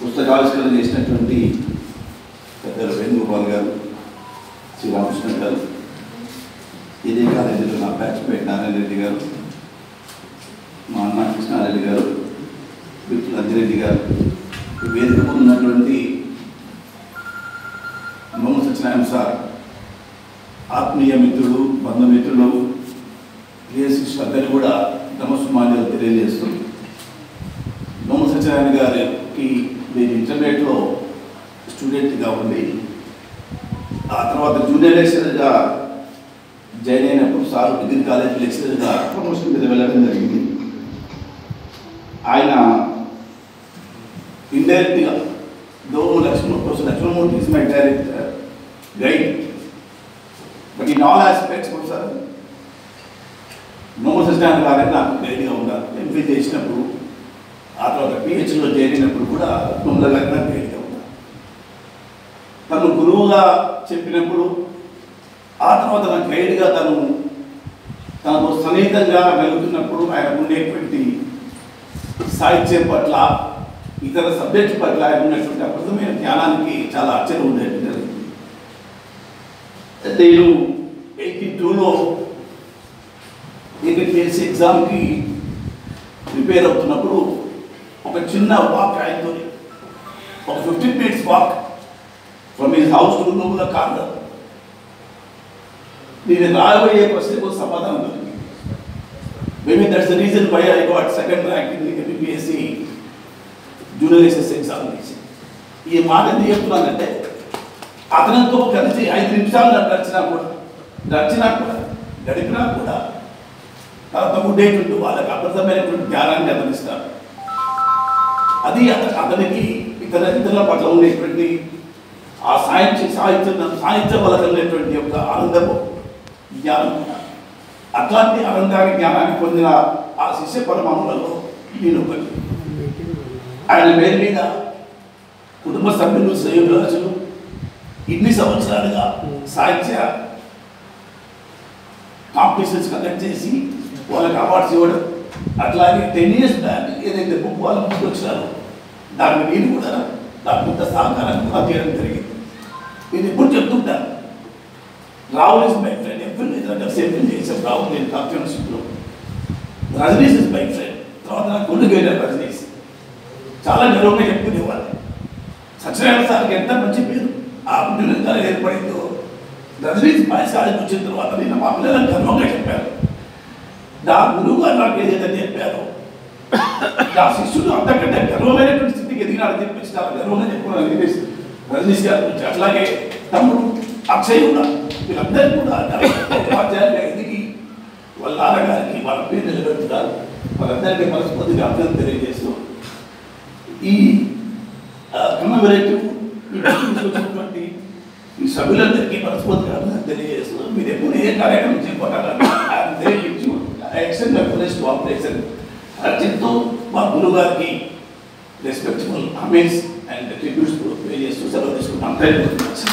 పుస్తకావిష్కరణ చేసినటువంటి పెద్దలు వేణుగోపాల్ గారు శ్రీరామకృష్ణ గారు ఇదే కాలేజీలో నా బ్యాచ్మేట్ నారాయణ రెడ్డి గారు మా అన్న కృష్ణారెడ్డి గారు విపుల్ అంజిరెడ్డి గారు ఈ వేదిక ముందు ఉన్నటువంటి మొహమ్మద్ సత్యనారాయణ సార్ ఆత్మీయ మిత్రుడు బంధుమిత్రులు ప్లేయర్స్ అందరూ కూడా నమస్మాన్యాలు తెలియజేస్తూ మొహమ్మద్ సత్యనారాయణ గారికి నేను ఇంటర్నెట్లో స్టూడెంట్గా ఉండి ఆ తర్వాత జూనియర్ లెక్చరర్గా జాయిన్ అయినప్పుడు సార్ డిగ్రీ కాలేజ్ లెక్చరర్గా ప్రమోషన్ మీద వెళ్ళడం జరిగింది ఆయన ఇండైరెక్ట్గా though Lakshmana professor Lakshmanamurthy is my direct guide but in all aspects sir Mohammed Satyanarayana గారే నాకు గైడ్గా ఉన్నారు ఎంపీ చేసినప్పుడు ఆ తర్వాత పిహెచ్లో చేరినప్పుడు కూడా మమ్మల్ని గారి నాకు గైడ్గా ఉన్నారు తను గురువుగా చెప్పినప్పుడు ఆ తర్వాత తన గైడ్గా తను తనతో సన్నిహితంగా వెలుగుతున్నప్పుడు ఆయన ఉండేటువంటి సాహిత్యం పట్ల ఇతర సబ్జెక్టు పట్ల ఆయన ఉన్నటువంటి అద్భుతమైన జ్ఞానానికి చాలా అచ్చలు ఉండేది జరిగింది నేను ఎయిటీ టూలో ఏపీఎస్సీ ఎగ్జామ్కి ప్రిపేర్ అవుతున్నప్పుడు ఒక చిన్న వాక్ ఆయనతో ఒక fifteen minutes walk from his house to noble corner నేను రాబోయే ప్రశ్నకు సమాధానం దొరికింది maybe that's the reason why I got second rank in APSC junior SS examination ఈ మాట ఎందుకు చెప్తున్నానంటే అతనితో కలిసి ఐదు నిమిషాలు నాకు నడిచినా కూడా నడిచినా కూడా గడిపినా కూడా తర్వాత ఉండేటువంటి వాళ్ళకి అద్భుతమైనటువంటి జ్ఞానాన్ని అందిస్తారు అది అత- అతనికి ఇతర ఇతరుల పట్ల ఉండేటువంటి ఆ సాహిత్య సాహిత్యం సాహిత్య వల్ల కలిగినటువంటి యొక్క ఆనందము జ్ఞానం అట్లాంటి ఆనందాన్ని జ్ఞానాన్ని పొందిన ఆ శిష్య పరమాణులలో నేను ఒకటి ఆయన పేరు మీద కుటుంబ సభ్యులు శ్రేయోభిలాషులు ఇన్ని సంవత్సరాలుగా సాహిత్య కాంపిటీషన్స్ కండక్ట్ చేసి వాళ్ళకి అవార్డ్స్ ఇవ్వడం అట్లాగే టెన్ ఇయర్స్ బ్యాక్ ఏదైతే బుక్ వాళ్ళు ముందుకొచ్చినారో దాన్ని నేను కూడా నాకు కొంత సహకారాన్ని కూడా చేయడం జరిగింది నేను ఎప్పుడు చెప్తుంటాను రాహుల్ ఇస్ మై ఫ్రెండ్ ఎప్పుడు ఇద్దరు కలిసి ఎప్పుడు చేసాం రాహుల్ నేను కాన్ఫిడెన్షిప్లో రజనీష్ ఇస్ మై ఫ్రెండ్ తర్వాత నాకు గుండె గైన రజనీష్ చాలా గర్వంగా చెప్పుకునేవాళ్ళు సత్యనారాయణ సార్కి ఎంత మంచి పేరు ఆ పుట్టిన ఏర్పడిందో రజనీష్ బాయ్స్ కాలేజ్ వచ్చిన తర్వాత నేను మా పిల్లలకు గర్వంగా చెప్పాను నా గురువు గారు నాకు ఏదైతే చెప్పారో నా శిష్యుడు అంతకంటే గర్వమైనటువంటి స్థితికి ఎదిగినాడని చెప్పేసి చాలా గర్వంగా చెప్పుకున్నాను రజనీష్ రజనీష్ గారి గురించి అట్లాగే తమ్ముడు అక్షయ్ కూడా వీళ్ళందరూ కూడా ఉపాధ్యాయులుగా ఎదిగి వాళ్ళ నాన్నగారికి వాళ్ళ పేరు నిలబెడుతున్నారు వాళ్ళందరికీ మనస్ఫూర్తిగా అభినందన తెలియజేస్తూ ఈ కమ్మవరేటివ్ వచ్చినటువంటి ఈ సభ్యులందరికీ మనస్ఫూర్తిగా అభినందన తెలియజేస్తూ మీరు ఎప్పుడు ఏ కార్యక్రమం చేపట్టాలని ఎక్సెంట్ రెఫరెన్స్ టు ఆపరేషన్ అర్జెంట్తో మా గురువు గారికి respectable homage and tributes pay చేస్తూ సెలవు తీసుకుంటాం థ్యాంక్ యూ